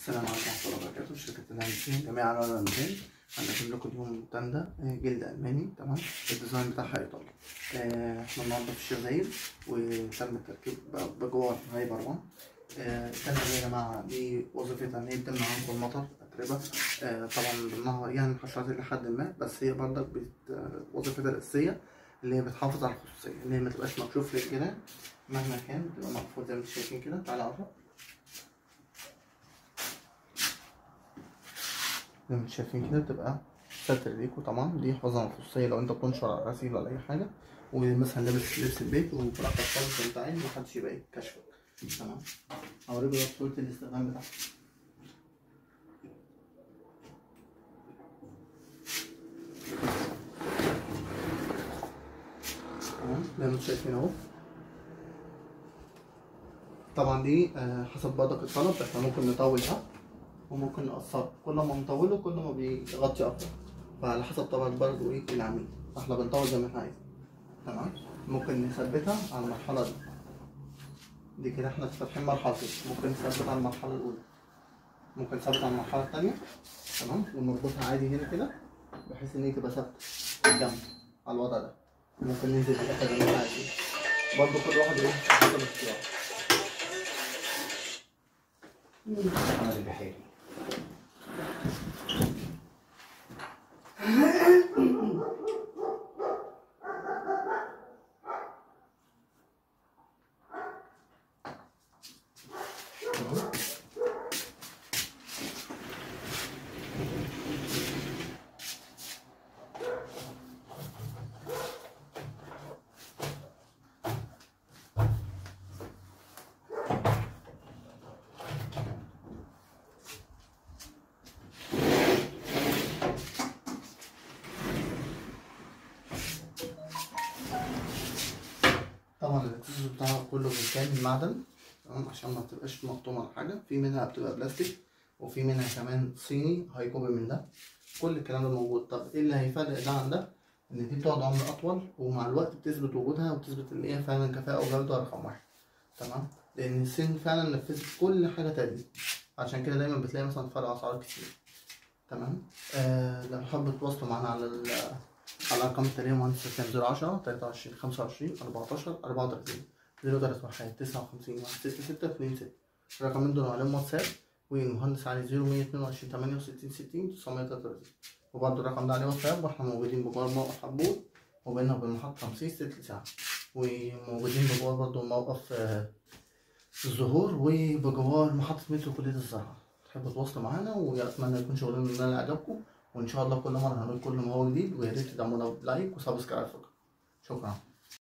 السلام عليكم ورحمة الله وبركاته شركة الهندسين جميع أنواع الهندسين هنقدم لكم اليوم تندة آه، جلد ألماني تمام الديزاين بتاعها إيطالي آه، احنا النهاردة في الشيخ زايد وتم التركيب ب- بجوار هايبر 1 آه، التندة دي يا جماعة دي وظيفتها إن هي بتمنع عنكم المطر أتربة آه، طبعا ضمنها يعني حشرات إلى حد ما بس هي برضك بت- آه، وظيفتها الأساسية اللي هي بتحافظ على الخصوصية اللي هي متبقاش مكشوف للجيران مهما كان بتبقى مقفول زي ما انتم شايفين كده تعالى أقرب زي ما انتم شايفين كده بتبقى ستر ليكوا طبعا دي حفاظ على الخصوصية لو انت بتنشر على غسيل ولا أي حاجة ومثلا لابس لبس البيت وبراحتك خالص وانت عايز محدش يبقى ايه كشفك تمام هوريكوا بقى صورة الاستخدام بتاعها تمام زي ما انتم شايفين اهو طبعا دي آه، حسب برضك الطلب احنا ممكن نطولها وممكن نقصرها كل ما نطوله كل ما بيغطي اكتر فعلى حسب طبعا برضه ايه العميل احنا بنطول زي ما احنا عايزين تمام ممكن نثبتها على المرحلة دي دي كده احنا فاتحين مرحلتين ممكن نثبت على المرحلة الأولى ممكن نثبت على المرحلة التانية تمام ونربطها عادي هنا كده بحيث ان هي تبقى ثابتة جنب على الوضع ده ممكن ننزل بالآخر زي ما احنا عايزين برضه كل واحد ايه حسب اختياره محمد البحيري طبعا الاكسسوار بتاعها كله بالكامل معدن تمام عشان ما تبقاش مقطومة ولا حاجة في منها بتبقى بلاستيك وفي منها كمان صيني هاي كوبي من ده كل الكلام ده موجود طب ايه اللي هيفرق ده عن ده ان دي بتقعد عمر اطول ومع الوقت بتثبت وجودها وتثبت ان هي فعلا كفاءة وجودة رقم واحد تمام لان الصين فعلا نفذت كل حاجة تانية عشان كده دايما بتلاقي مثلا فرق اسعار كتير تمام آه لو حابب تتواصلوا معانا على ال على الأرقام التالية مهندس كان 010 23 25 14 34 03 واحد 59 واحد 66 26 الرقمين دول عليهم واتساب والمهندس علي 0122 68 60 933 وبرضه الرقم ده عليه واتساب واحنا موجودين بجوار موقف حبور وبيننا وبين محطة رمسيس تلت ساعة وموجودين بجوار برضه موقف آه، الزهور وبجوار محطة مترو كلية الزراعة تحبوا تتواصلوا معانا وأتمنى يكون شغلنا ده عجبكم وإن شاء الله كل مرة هنقول كل ما هو جديد ويا ريت تدعمونا بلايك وسبسكرايب شكرا